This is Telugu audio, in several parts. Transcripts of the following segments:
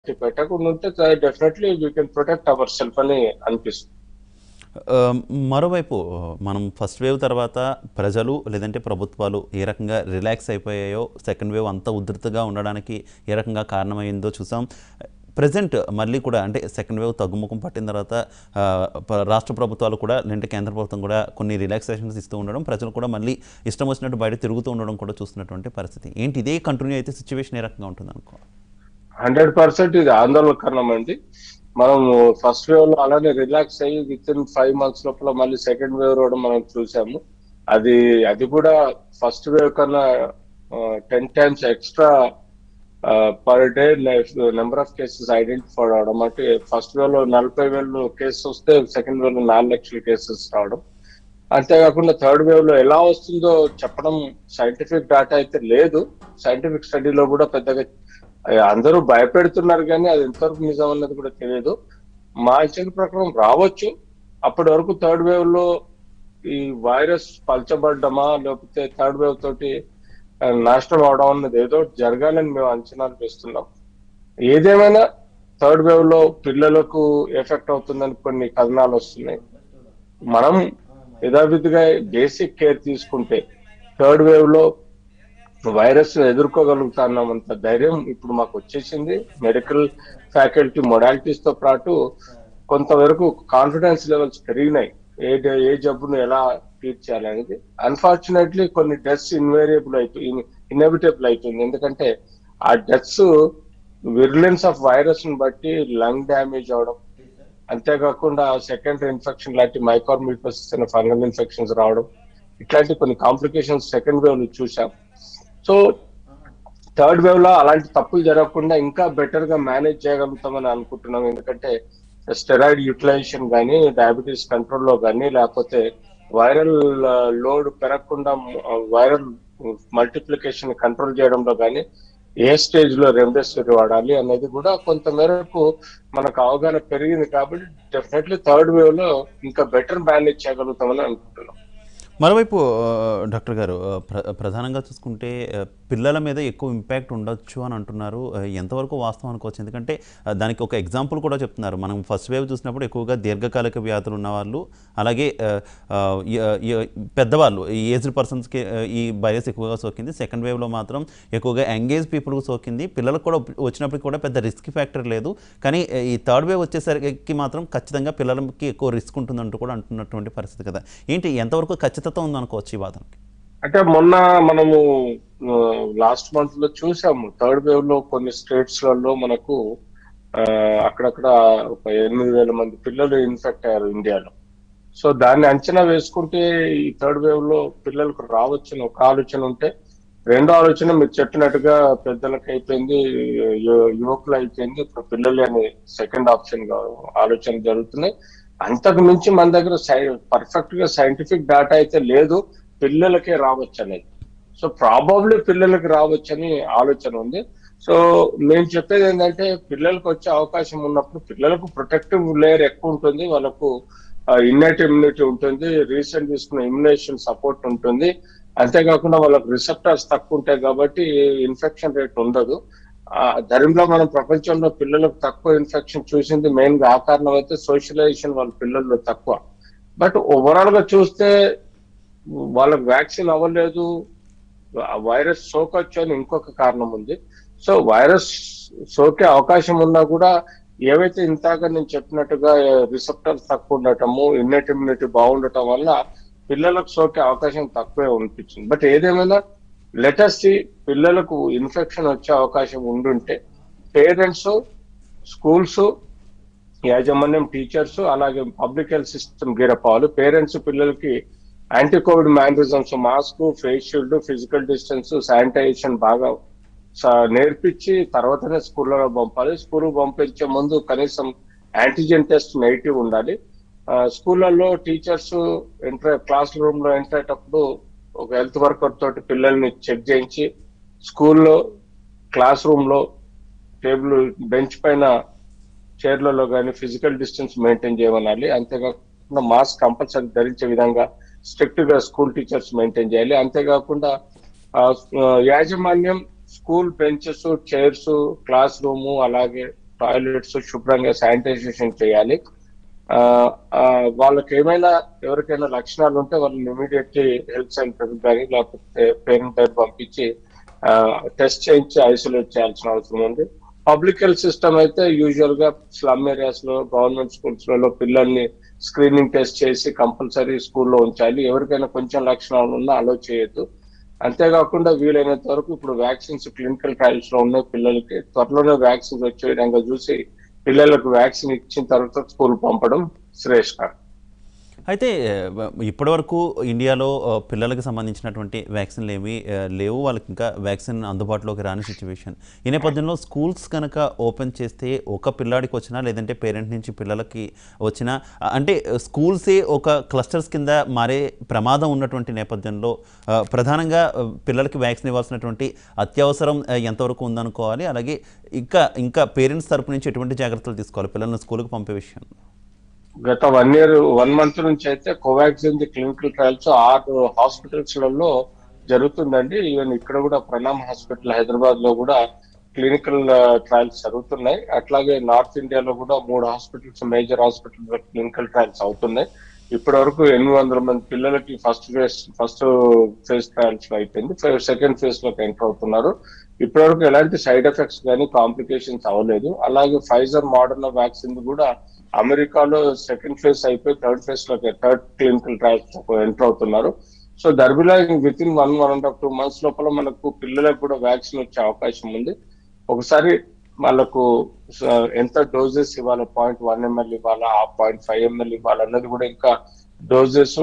పెట్టకుండా ఉంటే definitely we can protect our self అని అనిపిస్తుంది ఆ, మరోవైపు మనం ఫస్ట్ వేవ్ తర్వాత ప్రజలు లేదంటే ప్రభుత్వాలు ఏ రకంగా రిలాక్స్ అయిపోయాయో సెకండ్ వేవ్ అంత ఉధృతగా ఉండడానికి ఏ రకంగా కారణమైందో చూసాం ప్రజెంట్ మళ్ళీ కూడా అంటే సెకండ్ వేవ్ తగ్గుముఖం పట్టిన తర్వాత ఆ, ప- రాష్ట్ర ప్రభుత్వాలు కూడా లేదంటే కేంద్ర ప్రభుత్వం కూడా కొన్ని రిలాక్సేషన్స్ ఇస్తూ ఉండడం ప్రజలు కూడా మళ్ళీ ఇష్టం వచ్చినట్టు బయట తిరుగుతూ ఉండడం కూడా చూస్తున్నటువంటి పరిస్థితి ఏంటి ఇదే కంటిన్యూ అయితే సిచ్యువేషన్ ఏ రకంగా ఉంటుంది అనుకో హండ్రెడ్ పర్సెంట్ ఇది ఆందోళనకరణం అండి మనం ఫస్ట్ వేవ్ లో అలానే రిలాక్స్ అయ్యి విత్ ఇన్ ఫైవ్ మంత్స్ లోపల మళ్ళీ సెకండ్ వేవ్ రావడం మనం చూసాము అది అది కూడా ఫస్ట్ వేవ్ కన్నా ten times extra per day number of cases identify అవడం అంటే ఫస్ట్ వేవ్ లో నలభై వేలు కేసెస్ వస్తే సెకండ్ వేవ్ లో నాలుగు లక్షల కేసెస్ రావడం అంతేకాకుండా థర్డ్ వేవ్ లో ఎలా వస్తుందో చెప్పడం సైంటిఫిక్ డాటా అయితే లేదు సైంటిఫిక్ స్టడీలో కూడా పెద్దగా ఆ, అందరూ భయపెడుతున్నారు కానీ అది ఎంతవరకు నిజం అన్నది కూడా తెలియదు మా అంచనా ప్రకారం రావచ్చు అప్పటి వరకు థర్డ్ వేవ్ లో ఈ వైరస్ పల్చబడ్డమా లేకపోతే థర్డ్ వేవ్ తోటి ఆ, నాశనం అవడం అన్నది ఏదో ఒకటి జరగాలని మేము అంచనాలు వేస్తున్నాం ఏదేమైనా థర్డ్ వేవ్ లో పిల్లలకు ఎఫెక్ట్ అవుతుందని కొన్ని కథనాలు వస్తున్నాయి మనం యథావిధిగా బేసిక్ కేర్ తీసుకుంటే థర్డ్ వేవ్ లో వైరస్ ఎదుర్కోగలుగుతాన్నంత ధైర్యం ఇప్పుడు మాకు వచ్చేసింది మెడికల్ ఫ్యాకల్టీ మొడాలిటీస్ తో పాటు కొంతవరకు కాన్ఫిడెన్స్ లెవెల్స్ పెరిగినాయి ఏ డ- ఏ జబ్బును ఎలా ట్రీట్ చేయాలనేది అన్ఫార్చునేట్లీ కొన్ని డెత్స్ ఇన్వేరియబుల్ అయిపోయి ఇన్ఎవిటబుల్ అవుతుంది ఎందుకంటే ఆ డెత్స్ విరులెన్స్ ఆఫ్ వైరస్ ని బట్టి లంగ్ డ్యామేజ్ అవడం అంతేకాకుండా సెకండరీ ఇన్ఫెక్షన్ లాంటి మైకార్మికోసిస్ అనే ఫంగల్ ఇన్ఫెక్షన్స్ రావడం ఇట్లాంటి కొన్ని కాంప్లికేషన్స్ సెకండ్ వేవ్ లో చూసాం సో థర్డ్ వేవ్ లో అలాంటి తప్పులు జరగకుండా ఇంకా బెటర్ గా మేనేజ్ చేయగలుగుతామని అనుకుంటున్నాం ఎందుకంటే స్టెరాయిడ్ యూటిలైజేషన్ కానీ డయాబెటీస్ కంట్రోల్లో కానీ లేకపోతే వైరల్ లోడ్ పెరగకుండా వైరల్ మల్టిప్లికేషన్ కంట్రోల్ చేయడంలో కానీ ఏ స్టేజ్ లో రెమ్డెసివిర్ వాడాలి అనేది కూడా కొంత మేరకు మనకు అవగాహన పెరిగింది కాబట్టి డెఫినెట్లీ థర్డ్ వేవ్ లో ఇంకా బెటర్ మేనేజ్ చేయగలుగుతామని అనుకుంటున్నాం మరోవైపు ఆ, డాక్టర్ గారు ఆ, ప్ర ప్రధానంగా చూసుకుంటే ఆ, పిల్లల మీద ఎక్కువ ఇంపాక్ట్ ఉండొచ్చు అని అంటున్నారు ఆ, ఎంతవరకు వాస్తవం అనుకోవచ్చు ఎందుకంటే ఆ, దానికి ఒక ఎగ్జాంపుల్ కూడా చెప్తున్నారు మనం ఫస్ట్ వేవ్ చూసినప్పుడు ఎక్కువగా దీర్ఘకాలిక వ్యాధులు ఉన్న వాళ్ళు అలాగే ఆ, ఆ, ఈ- ఈ- పెద్దవాళ్ళు ఈ ఏజ్డ్ పర్సన్స్కి ఈ వైరస్ ఎక్కువగా సోకింది సెకండ్ వేవ్లో మాత్రం ఎక్కువగా యంగేజ్ పీపుల్కి సోకింది పిల్లలకు కూడా వచ్చినప్పటికి కూడా పెద్ద రిస్క్ ఫ్యాక్టర్ లేదు కానీ ఆ, ఈ థర్డ్ వేవ్ వచ్చేసరికి మాత్రం ఖచ్చితంగా పిల్లలకి ఎక్కువ రిస్క్ ఉంటుందంటూ కూడా అంటున్నటువంటి పరిస్థితి కదా ఏంటి ఎంతవరకు ఖచ్చితత్వం ఉందనుకోవచ్చు ఈ వాదనకి అంటే మొన్న మనము లాస్ట్ మంత్ లో చూసాము థర్డ్ వేవ్ లో కొన్ని స్టేట్స్ లలో మనకు ఆ, అక్కడక్కడ ఒక ఎనిమిది వేల మంది పిల్లలు ఇన్ఫెక్ట్ అయ్యారు ఇండియాలో సో దాన్ని అంచనా వేసుకుంటే ఈ థర్డ్ వేవ్ లో పిల్లలకు రావచ్చని ఒక ఆలోచన ఉంటే రెండో ఆలోచన మీరు చెప్పినట్టుగా పెద్దలకు అయిపోయింది యు- యువకులు అయిపోయింది ఇప్పుడు పిల్లలు అని సెకండ్ ఆప్షన్ గా ఆలోచన జరుగుతున్నాయి అంతకు మించి మన దగ్గర పర్ఫెక్ట్ గా సైంటిఫిక్ డేటా అయితే లేదు పిల్లలకే రావచ్చు అనేది సో ప్రాబబ్లీ పిల్లలకి రావచ్చని ఆలోచన ఉంది సో మేము చెప్పేది ఏంటంటే పిల్లలకు వచ్చే అవకాశం ఉన్నప్పుడు పిల్లలకు ప్రొటెక్టివ్ లేయర్ ఎక్కువ ఉంటుంది వాళ్ళకు ఇన్నెట్ ఇమ్యూనిటీ ఉంటుంది రీసెంట్ తీసుకున్న ఇమ్యునేషన్ సపోర్ట్ ఉంటుంది అంతేకాకుండా వాళ్ళకు రిసెప్టర్స్ తక్కువ ఉంటాయి కాబట్టి ఇన్ఫెక్షన్ రేట్ ఉండదు ఆ ధరింలో మనం ప్రపంచంలో పిల్లలకు తక్కువ ఇన్ఫెక్షన్ చూసింది మెయిన్ గా ఆ కారణం అయితే సోషలైజేషన్ వాళ్ళ పిల్లల్లో తక్కువ బట్ ఓవరాల్ గా చూస్తే వాళ్ళకి వ్యాక్సిన్ అవ్వలేదు ఆ వైరస్ సోకొచ్చు అని ఇంకొక కారణం ఉంది సో వైరస్ సోకే అవకాశం ఉన్నా కూడా ఏవైతే ఇంతాక నేను చెప్పినట్టుగా రిసెప్టర్స్ తక్కువ ఉండటము ఇన్నెట్ ఇమ్యూనిటీ బాగుండటం వల్ల పిల్లలకు సోకే అవకాశం తక్కువే అనిపించింది బట్ ఏదేమైనా లెటర్స్ పిల్లలకు ఇన్ఫెక్షన్ వచ్చే అవకాశం ఉండుంటే పేరెంట్స్ స్కూల్స్ యాజమాన్యం టీచర్స్ అలాగే పబ్లిక్ హెల్త్ సిస్టమ్ గీరప్ అవ్వాలి పేరెంట్స్ పిల్లలకి anti covid mannerisms mask face shield physical distance sanitisation బాగా స- నేర్పించి తర్వాతనే స్కూల్లో పంపాలి స్కూల్ పంపించే ముందు కనీసం యాంటీజెన్ టెస్ట్ నెగిటివ్ ఉండాలి ఆ, స్కూళ్ళల్లో టీచర్స్ ఎంటర్ క్లాస్ రూమ్ లో ఎంటర్ అయ్యేటప్పుడు ఒక హెల్త్ వర్కర్ తోటి పిల్లల్ని చెక్ చేయించి స్కూల్లో క్లాస్ రూమ్ లో టేబుల్ బెంచ్ పైన చైర్లలో కానీ ఫిజికల్ డిస్టెన్స్ మెయింటైన్ చేయమనాలి అంతేకాకుండా మాస్క్ కంపల్సరీ ధరించే విధంగా స్ట్రిక్ట్ గా స్కూల్ టీచర్స్ మెయింటైన్ చేయాలి అంతేకాకుండా ఆ, ఆ, యాజమాన్యం school benches chairs classroom అలాగే టాయిలెట్స్ శుభ్రంగా శానిటైజేషన్ చేయాలి ఆ, ఆ, వాళ్ళకి ఏమైనా ఎవరికైనా లక్షణాలు ఉంటే వాళ్ళని ఇమీడియట్లీ హెల్త్ సెంటర్ కానీ లేకపోతే పేరెంట్ దగ్గర పంపించి టెస్ట్ చేయించి ఐసోలేట్ చేయాల్సిన అవసరం ఉంది పబ్లిక్ హెల్త్ సిస్టమ్ అయితే యూజువల్ గా స్లమ్ ఏరియాస్ లో గవర్నమెంట్ స్కూల్స్ లలో పిల్లల్ని స్క్రీనింగ్ టెస్ట్ చేసి కంపల్సరీ స్కూల్లో ఉంచాలి ఎవరికైనా కొంచెం లక్షణాలు ఉన్నా అలో చేయొద్దు అంతేకాకుండా వీలైనంత వరకు ఇప్పుడు వ్యాక్సిన్స్ క్లినికల్ ట్రయల్స్ లో ఉన్న పిల్లలకి త్వరలోనే వ్యాక్సిన్స్ వచ్చే విధంగా చూసి పిల్లలకు వ్యాక్సిన్ ఇచ్చిన తర్వాత స్కూల్ పంపడం శ్రేష్ట అయితే ఆ, ఇప్పటివరకు ఇండియాలో ఆ, పిల్లలకు సంబంధించినటువంటి వ్యాక్సిన్లు ఏమీ ఆ, లేవు వాళ్ళకి ఇంకా వ్యాక్సిన్ అందుబాటులోకి రాని సిచ్యువేషన్ ఈ నేపథ్యంలో స్కూల్స్ కనుక ఓపెన్ చేస్తే ఒక పిల్లాడికి వచ్చినా లేదంటే పేరెంట్ నుంచి పిల్లలకి వచ్చినా ఆ, అంటే స్కూల్సే ఒక క్లస్టర్స్ కింద మారే ప్రమాదం ఉన్నటువంటి నేపథ్యంలో ఆ, ప్రధానంగా ఆ, పిల్లలకి వ్యాక్సిన్ ఇవ్వాల్సినటువంటి అత్యవసరం ఆ, ఎంతవరకు ఉందనుకోవాలి అలాగే ఇంకా ఇంకా పేరెంట్స్ తరపు నుంచి ఎటువంటి జాగ్రత్తలు తీసుకోవాలి పిల్లల్ని స్కూల్కి పంపే విషయం గత వన్ ఇయర్ వన్ మంత్ నుంచి అయితే కోవాక్సిన్ ది క్లినికల్ ట్రయల్స్ ఆరు హాస్పిటల్స్ లలో జరుగుతుందండి ఈవెన్ ఇక్కడ కూడా ప్రణామ్ హాస్పిటల్ హైదరాబాద్ లో కూడా క్లినికల్ ట్రయల్స్ జరుగుతున్నాయి అట్లాగే నార్త్ ఇండియాలో కూడా మూడు hospitals major hospital clinical trials అవుతున్నాయి ఇప్పటి వరకు ఎనిమిది వందల మంది పిల్లలకి first phase first phase trials లో అయిపోయింది సెకండ్ ఫేజ్ లోకి ఎంటర్ అవుతున్నారు ఇప్పటి వరకు ఎలాంటి సైడ్ ఎఫెక్ట్స్ కానీ కాంప్లికేషన్స్ అవ్వలేదు అలాగే ఫైజర్ మోడర్న్ వ్యాక్సిన్ కూడా అమెరికాలో సెకండ్ ఫేజ్ అయిపోయి థర్డ్ ఫేజ్ లోకి థర్డ్ క్లినికల్ ట్రయల్స్ ఎంటర్ అవుతున్నారు సో దర్బిలా within one one and half two months లోపల మనకు పిల్లలకు కూడా వ్యాక్సిన్ వచ్చే అవకాశం ఉంది ఒకసారి వాళ్ళకు స- ఎంత డోసెస్ ఇవ్వాలి పాయింట్ వన్ ఎంఎల్ ఇవ్వాలా ఆ పాయింట్ ఫైవ్ ఎంఎల్ ఇవ్వాలి అన్నది కూడా ఇంకా doses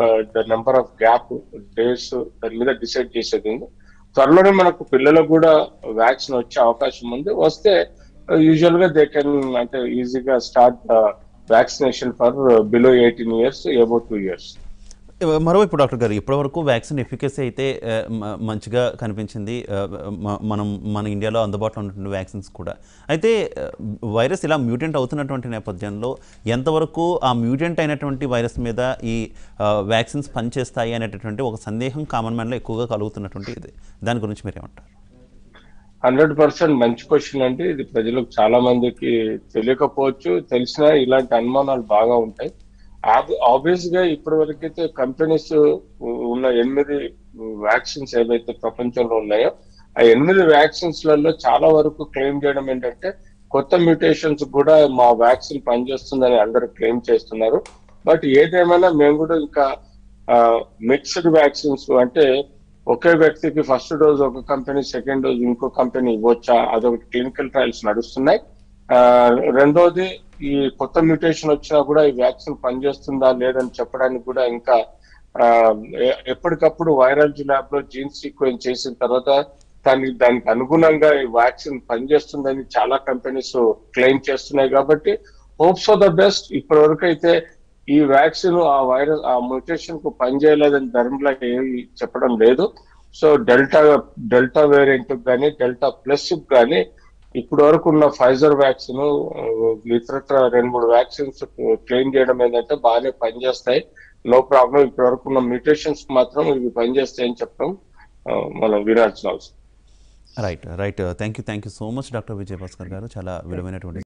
the number of gap days దాని మీద డిసైడ్ చేసేది ఉంది త్వరలోనే మనకు పిల్లలకు కూడా వ్యాక్సిన్ వచ్చే అవకాశం ఉంది వస్తే యూజువల్ గా దే కెన్ అంటే ఈజీగా start vaccination for below eighteen years about two years మరోవైపు డాక్టర్ గారు ఇప్పటివరకు వ్యాక్సిన్ ఎఫికసీ అయితే ఆ, మ- మంచిగా కనిపించింది ఆ, మ- మనం మన ఇండియాలో అందుబాటులో ఉన్నటువంటి వ్యాక్సిన్స్ కూడా అయితే ఆ, వైరస్ ఇలా మ్యూటెంట్ అవుతున్నటువంటి నేపథ్యంలో ఎంతవరకు ఆ మ్యూటెంట్ అయినటువంటి వైరస్ మీద ఈ ఆ, వ్యాక్సిన్స్ పనిచేస్తాయి అనేటటువంటి ఒక సందేహం కామన్ మ్యాన్లో ఎక్కువగా కలుగుతున్నటువంటి ఇది దాని గురించి మీరు ఏమంటారు హండ్రెడ్ పర్సెంట్ మంచి క్వశ్చన్ అండి ఇది ప్రజలకు చాలా మందికి తెలియకపోవచ్చు తెలిసినా ఇలాంటి అనుమానాలు బాగా ఉంటాయి ఆబ్వియస్ గా ఇప్పటి వరకైతే కంపెనీస్ ఉన్న ఎనిమిది వ్యాక్సిన్స్ ఏవైతే ప్రపంచంలో ఉన్నాయో ఆ ఎనిమిది వ్యాక్సిన్స్ లలో చాలా వరకు క్లెయిమ్ చేయడం ఏంటంటే కొత్త మ్యూటేషన్స్ కూడా మా వ్యాక్సిన్ పనిచేస్తుందని అందరూ క్లెయిమ్ చేస్తున్నారు బట్ ఏదేమైనా మేము కూడా ఇంకా మిక్స్డ్ వ్యాక్సిన్స్ అంటే ఒకే వ్యక్తికి ఫస్ట్ డోస్ ఒక కంపెనీ సెకండ్ డోస్ ఇంకో కంపెనీ ఇవ్వచ్చా అదొకటి క్లినికల్ ట్రయల్స్ నడుస్తున్నాయి ఆ, రెండోది ఈ కొత్త మ్యూటేషన్ వచ్చినా కూడా ఈ వ్యాక్సిన్ పనిచేస్తుందా లేదని చెప్పడానికి కూడా ఇంకా ఆ, ఎ- ఎప్పటికప్పుడు వైరాలజీ ల్యాబ్ లో జీన్ సీక్వెన్స్ చేసిన తర్వాత దానికి దానికి అనుగుణంగా ఈ వ్యాక్సిన్ పనిచేస్తుందని చాలా కంపెనీస్ క్లెయిమ్ చేస్తున్నాయి కాబట్టి హోప్స్ ఫర్ ద బెస్ట్ ఇప్పటి వరకు అయితే ఈ వ్యాక్సిన్ ఆ వైరస్ ఆ మ్యూటేషన్ కు పనిచేయలేదని ధర్మలా ఏమి చెప్పడం లేదు సో డెల్టా డెల్టా వేరియంట్ కానీ డెల్టా ప్లస్ కానీ ఇప్పటి వరకు ఉన్న ఫైజర్ వ్యాక్సిన్ ఇతరత్ర రెండు మూడు వ్యాక్సిన్స్ క్లెయిమ్ చేయడం ఏంటంటే బాగానే పనిచేస్తాయి నో ప్రాబ్లం ఇప్పటి వరకు ఉన్న మ్యూటేషన్స్ మాత్రం ఇవి పనిచేస్తాయని చెప్పడం ఆ, మనం వినాల్సిన అవసరం right right thank you thank you so much doctor Vijayabhaskar garu చాలా విలువైనటువంటి